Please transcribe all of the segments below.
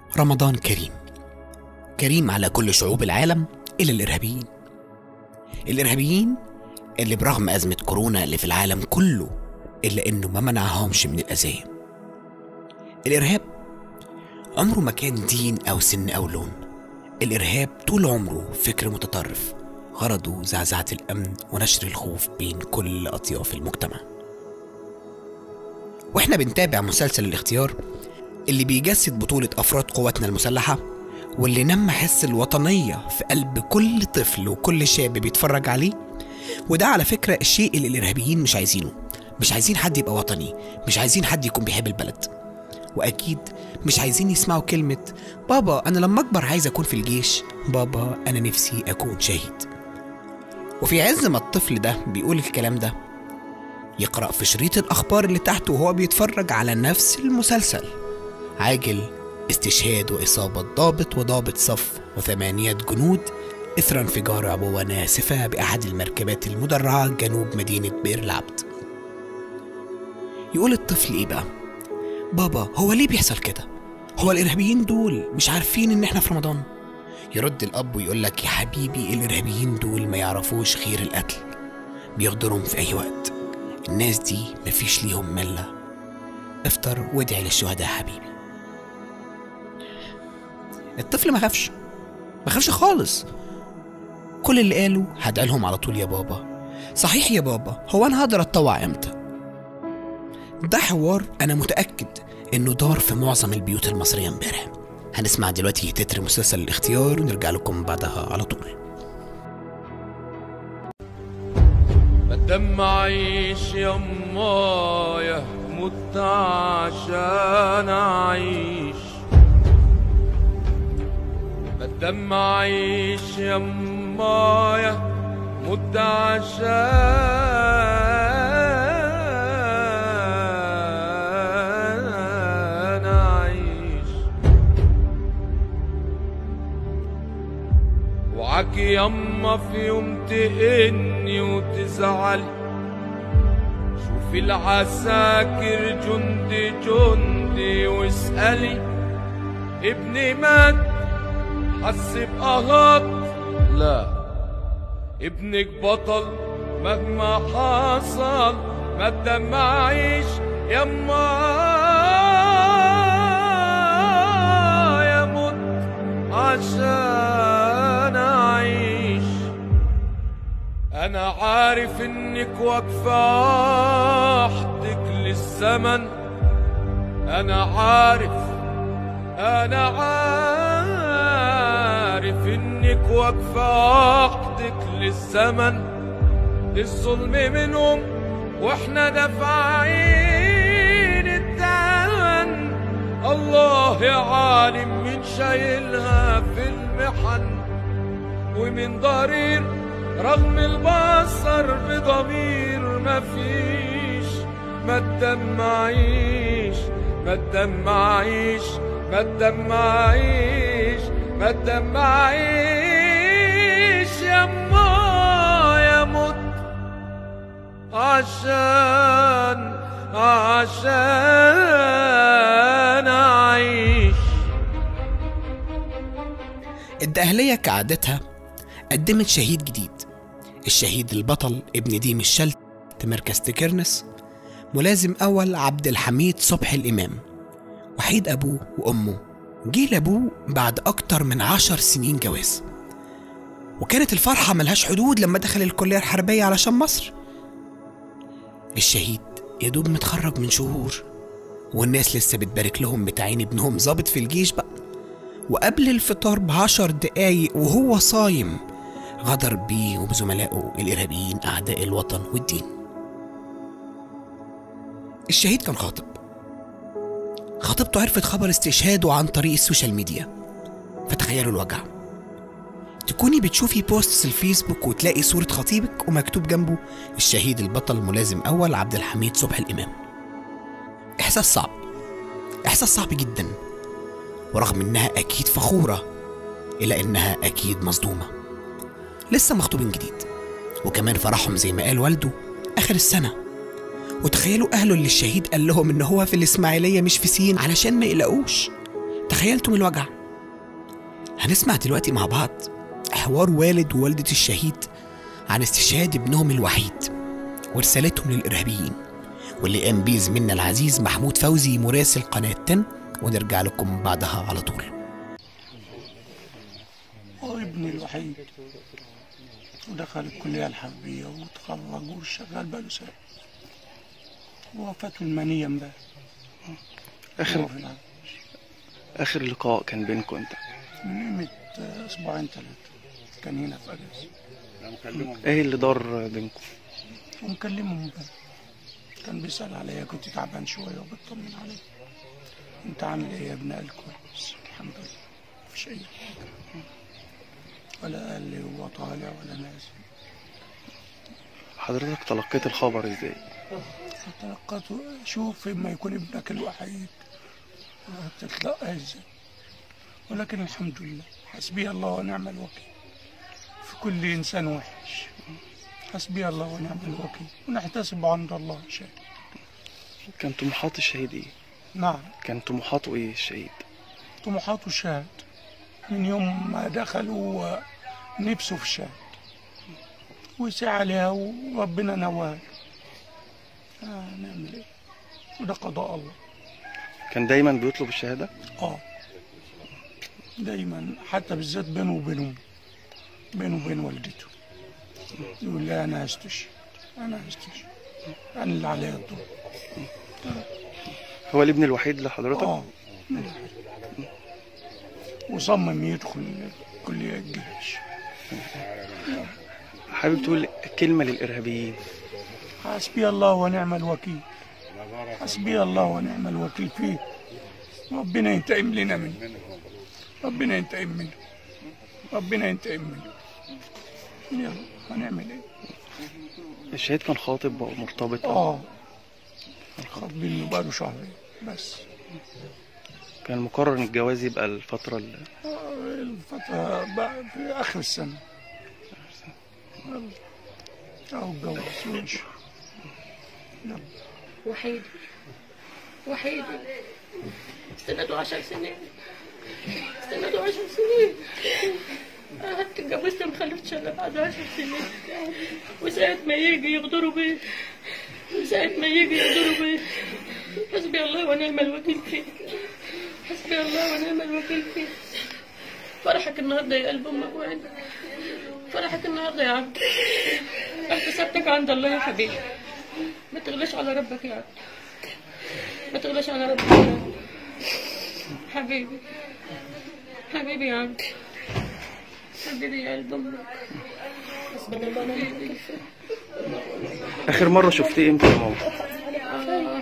رمضان كريم كريم على كل شعوب العالم إلا الإرهابيين الإرهابيين اللي برغم أزمة كورونا اللي في العالم كله إلا إنه ما منعهمش من الأذية الإرهاب عمره ما كان دين أو سن أو لون الإرهاب طول عمره فكر متطرف غرضه زعزعة الأمن ونشر الخوف بين كل أطياف المجتمع واحنا بنتابع مسلسل الاختيار اللي بيجسد بطولة أفراد قواتنا المسلحة واللي نمى حس الوطنية في قلب كل طفل وكل شاب بيتفرج عليه وده على فكرة الشيء اللي الإرهابيين مش عايزينه مش عايزين حد يبقى وطني مش عايزين حد يكون بيحب البلد وأكيد مش عايزين يسمعوا كلمة بابا أنا لما أكبر عايز أكون في الجيش بابا أنا نفسي أكون شهيد وفي عز ما الطفل ده بيقول الكلام ده يقرأ في شريط الأخبار اللي تحته وهو بيتفرج على نفس المسلسل عاجل استشهاد وإصابة ضابط وضابط صف وثمانية جنود إثر انفجار عبوة ناسفة بأحد المركبات المدرعة جنوب مدينة بئر العبد يقول الطفل إيه بقى؟ بابا هو ليه بيحصل كده؟ هو الإرهابيين دول مش عارفين إن إحنا في رمضان؟ يرد الأب ويقول لك يا حبيبي الإرهابيين دول ما يعرفوش خير القتل بيغدرهم في أي وقت الناس دي مفيش ليهم ملة افطر وادعي للشهداء يا حبيبي الطفل ما خافش ما خافش خالص كل اللي قاله هدعي لهم على طول يا بابا صحيح يا بابا هو انا هقدر اتطوع امتى ده حوار انا متاكد انه دار في معظم البيوت المصريه امبارح هنسمع دلوقتي تتر مسلسل الاختيار ونرجع لكم بعدها على طول بدم عيش يمايا مت عشان اعيش بدم عيش يمايا مت عشان اعيش وعك يما في يوم تئني وتزعلي شوفي العساكر جندي جندي واسألي ابني مات حس بقهط لا ابنك بطل مهما حصل ما تدمعيش يما يموت عشان اعيش انا عارف انك واقفه وحدك للزمن انا عارف انا عارف انك واقفه وحدك للزمن الظلم منهم واحنا دافعين الثمن الله يا عالم من شايلها في المحن ومن ضرير رغم البصر بضمير مفيش ما تدمعيش ما تدمعيش ما تدمعيش ما تدمعيش يما يا موت عشان عشان أعيش الدقهلية كعادتها قدمت شهيد جديد الشهيد البطل ابن ديم الشلت مركز تكرنس ملازم أول عبد الحميد صبحي الإمام وحيد أبوه وأمه جه لأبوه بعد أكتر من عشر سنين جواز وكانت الفرحة ملهاش حدود لما دخل الكلية الحربية علشان مصر الشهيد يا دوب متخرج من شهور والناس لسه بتبارك لهم بتعين ابنهم ظابط في الجيش بقى وقبل الفطار بعشر دقايق وهو صايم غدر بيه وبزملائه الإرهابيين أعداء الوطن والدين الشهيد كان خاطب خطيبته عرفت خبر استشهاده عن طريق السوشيال ميديا فتخيلوا الوجع تكوني بتشوفي بوستس الفيسبوك وتلاقي صورة خطيبك ومكتوب جنبه الشهيد البطل ملازم أول عبد الحميد صبحي الإمام إحساس صعب إحساس صعب جدا ورغم إنها أكيد فخورة إلا إنها أكيد مصدومة لسه مخطوبين جديد وكمان فرحهم زي ما قال والده آخر السنة وتخيلوا أهله اللي الشهيد قال لهم إن هو في الإسماعيلية مش في سين علشان ما يقلقوش تخيلتم الوجع هنسمع دلوقتي مع بعض حوار والد ووالدة الشهيد عن استشهاد ابنهم الوحيد ورسالتهم للإرهابيين واللي قام بيه زميلنا العزيز محمود فوزي مراسل قناة 10 ونرجع لكم بعدها على طول هو ابني الوحيد ودخل الكلية الحربية وتخرج وشغال بقاله سنة ووفاته المنية امبارح آخر هو في العالم. آخر لقاء كان بينكم انت من قيمة أسبوعين ثلاثة كان هنا في أجازة ايه اللي دار بينكم ومكلمه امبارح كان بيسأل عليا كنت تعبان شوية وبطمن عليه أنت عامل إيه يا ابن قال كويس الحمد لله مفيش أي حاجة ولا قال لي هو طالع ولا نازل حضرتك تلقيت الخبر ازاي تلقته شوف لما يكون ابنك الوحيد هتتلقى ازاي ولكن الحمد لله حسبي الله ونعم الوكيل في كل انسان وحش حسبي الله ونعم الوكيل ونحتسب عند الله شيء كان طموحات الشهيد ايه نعم كان طموحاته ايه الشهيد طموحاته شهد من يوم ما دخل هو نفسه في الشهد وسعى عليها وربنا نوال آه نعمل ايه وده قضاء الله كان دايما بيطلب الشهادة اه دايما حتى بالذات بينه وبينهم بينه وبين والدته يقول لي انا هستشهد انا هستشهد انا اللي عليا الدور هو الابن الوحيد لحضرتك اه وصمم يدخل كلية الجيش حابب تقول كلمة للإرهابيين حسبي الله ونعم الوكيل حسبي الله ونعم الوكيل فيه ربنا ينتقم لنا منه ربنا ينتقم منه ربنا ينتقم منه يلا هنعمل ايه الشهيد كان خاطب او مرتبط أو اه خاطبين له بقاله شهرين بس كان مقرر ان الجواز يبقى الفترة اللي آه، الفترة بقى في آخر السنة يلا أهو الجواز وش يلا وحيد وحيد استنادوا عشر سنين استنادوا عشر سنين أنا اتجوزت ما خلفتش الا بعد عشر سنين وساعة ما يجي يغدروا بيه وساعة ما يجي يغدروا بيه حسبي الله ونعم الوكيل فيه حسبي الله ونعم الوكيل فيه فرحك النهارده يا قلب امك وعندك فرحك النهارده يا عبد احتسابتك عند الله يا حبيبي ما تغلاش على ربك يا عبد ما تغلاش على ربك يا عبد حبيبي حبيبي يا عبد حبيبي يا قلب امك حسبنا الله ونعم الوكيل فيه. اخر مرة شفتيه امتى يا ماما آه.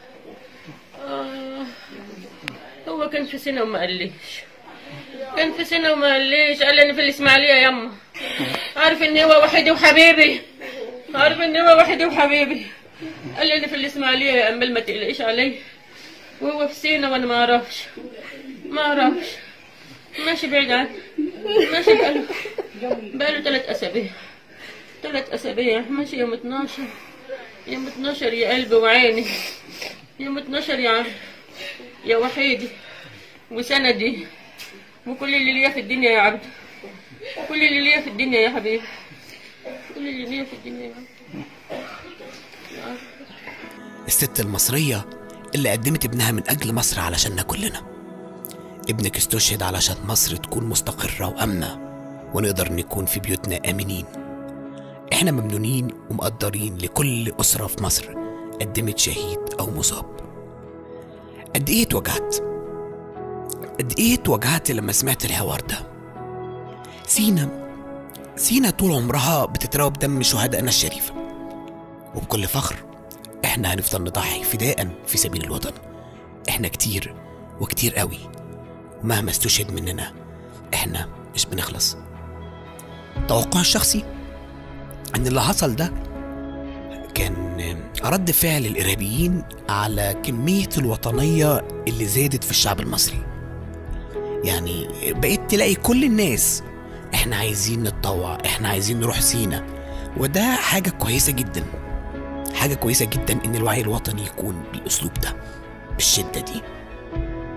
آه. هو كان في سنة وما قاليش كان في سنة وما قاليش قال لي أنا في الإسماعيلية يما عارف إن هو وحيدي وحبيبي عارف إن هو وحيدي وحبيبي قال لي أنا في الإسماعيلية يا أمال ما تقلقيش علي وهو في سينا وأنا ما أعرفش ما أعرفش ماشي بعيد عني ماشي بقاله بقاله ثلاث أسابيع ثلاث أسابيع ماشي يوم 12 يوم 12 يا قلبي وعيني يوم 12 يا عم يا وحيدي وسندي وكل اللي ليا في الدنيا يا عبد كل اللي ليا في الدنيا يا حبيبي كل اللي ليا في الدنيا يا عبد الست المصرية اللي قدمت ابنها من أجل مصر علشاننا كلنا ابنك استشهد علشان مصر تكون مستقرة وآمنة ونقدر نكون في بيوتنا آمنين احنا ممنونين ومقدرين لكل أسرة في مصر قدمت شهيد أو مصاب قد إيه اتوجعت قد إيه اتوجعت لما سمعت الحوار ده سينا سينا طول عمرها بتتراوى بدم شهدائنا الشريفة وبكل فخر احنا هنفضل نضحي فداء في سبيل الوطن احنا كتير وكتير قوي ومهما استشهد مننا احنا مش بنخلص توقعي الشخصي ان اللي حصل ده كان رد فعل الارهابيين على كميه الوطنيه اللي زادت في الشعب المصري يعني بقيت تلاقي كل الناس احنا عايزين نتطوع احنا عايزين نروح سينا وده حاجه كويسه جدا حاجه كويسه جدا ان الوعي الوطني يكون بالاسلوب ده بالشده دي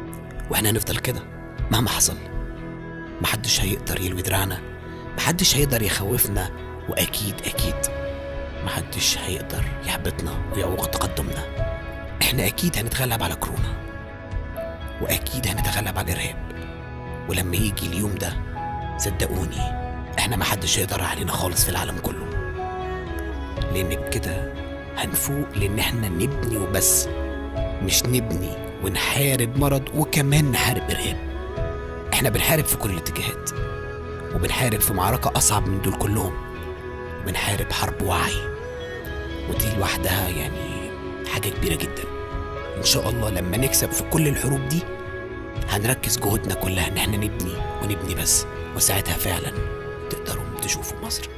واحنا هنفضل كده مهما حصل محدش هيقدر يلوي دراعنا محدش هيقدر يخوفنا واكيد اكيد محدش هيقدر يحبطنا ويعوق تقدمنا احنا اكيد هنتغلب على كورونا واكيد هنتغلب على الارهاب ولما يجي اليوم ده صدقوني احنا محدش يقدر علينا خالص في العالم كله لان بكده هنفوق لان احنا نبني وبس مش نبني ونحارب مرض وكمان نحارب ارهاب احنا بنحارب في كل الاتجاهات وبنحارب في معركة أصعب من دول كلهم وبنحارب حرب وعي ودي لوحدها يعني حاجة كبيرة جدا إن شاء الله لما نكسب في كل الحروب دي هنركز جهودنا كلها إن احنا نبني ونبني بس وساعتها فعلا تقدروا تشوفوا مصر